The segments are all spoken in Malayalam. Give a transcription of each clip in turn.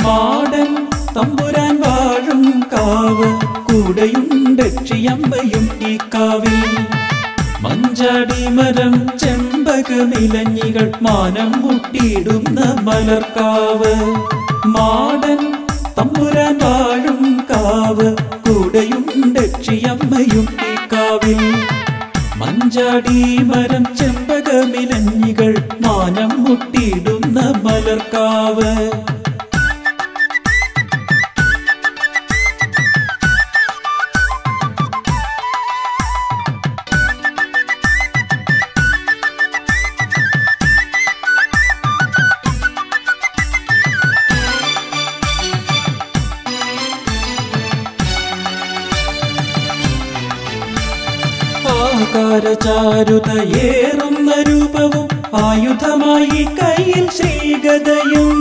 മാടൻ തമ്പുരാൻ വാഴും കാവ് കൂടെയുണ്ടക്ഷിയമ്മയും ഈ കാവിൽ മഞ്ചാടി മരം ചെമ്പകമിലഞ്ഞികൾ മാനം മുട്ടിയിടുന്ന മലർക്കാവ് മാടൻ തമ്പുരാൻ വാഴും കാവ് കൂടെയുണ്ടക്ഷിയമ്മയും ഈ കാവിൽ മഞ്ചാടി മരം ചെമ്പകമിലഞ്ഞികൾ മാനം മുട്ടിയിടുന്ന മലർക്കാവ് ആകാരചാരുതയേറുന്ന രൂപവും ആയുധമായി കയ്യിൽ ശ്രീഗതയും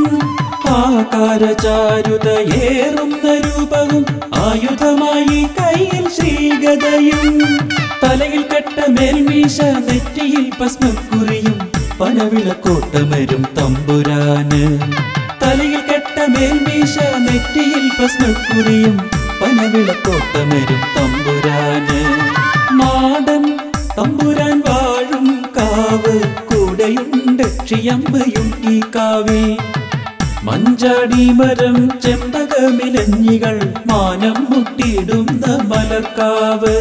ആകാരചാരുതയേറുന്ന രൂപവും ആയുധമായി കയ്യിൽ ശ്രീഗതയും തലയിൽ കെട്ട മേൽമീശ നെറ്റിയിൽ ഭസ്മക്കുറിയും പനവിളക്കോട്ടമരും തമ്പുരാന് തലയിൽ കെട്ട മേൽമീശ നെറ്റിയിൽ ഭസ്മക്കുറിയും പനവിളക്കോട്ടമരും തമ്പുരാന് മാടൻ തമ്പുരാൻ വാഴും കാവ് കൂടെയുണ്ടക്ഷിയമ്മയും ഈ കാവിൽ മഞ്ചാടി മരം ചെമ്പകമിലഞ്ഞികൾ മാനം മുട്ടിയിടുന്ന മലർക്കാവ്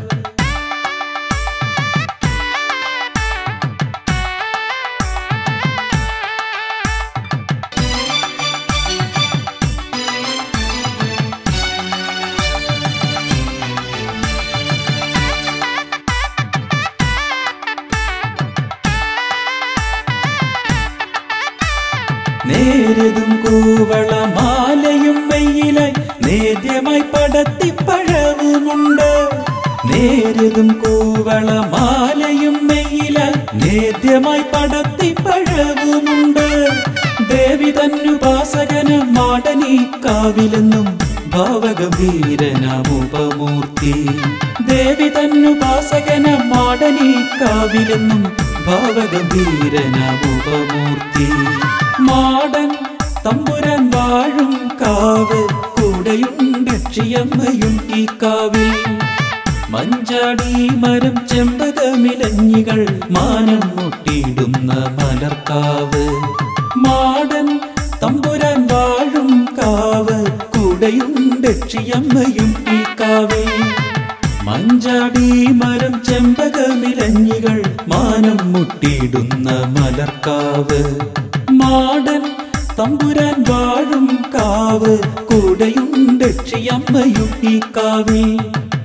നേരതും കൂവള മാലയും മെയ്യിലായി നേദ്യമായി പടത്തി പഴവുമുണ്ട് നേരതും കൂവള മാലയും മെയ്യിലായി നേദ്യമായി പടത്തി പഴവുമുണ്ട് ദേവി തന്നുപാസകന മാടനീ കാവിലെന്നും ഭാവഗംഭീരനമുപമൂർത്തി ദേവി തന്നുപാസകന മാടനീ കാവിലെന്നും ഭാവഗംഭീരനമുപമൂർത്തി മാടൻ തമ്പുരാൻ വാഴും കാവ് കൂടെയുണ്ടക്ഷിയമ്മയും ഈ കാവിൽ മഞ്ചാടി മരം ചെമ്പകമിലഞ്ഞികൾ മാനം മുട്ടിയിടുന്ന മലർക്കാവ് മാടൻ തമ്പുരാൻ വാഴും കാവ് കൂടെയുണ്ടക്ഷിയമ്മയും ഈ കാവിൽ മഞ്ചാടി മരം ചെമ്പകമിലഞ്ഞികൾ മാനം മുട്ടിയിടുന്ന മലർക്കാവ് മാടൻ തമ്പുരാൻ വാഴും കാവ് കൂടെയുണ്ടക്ഷിയമ്മയും ഈ കാവിൽ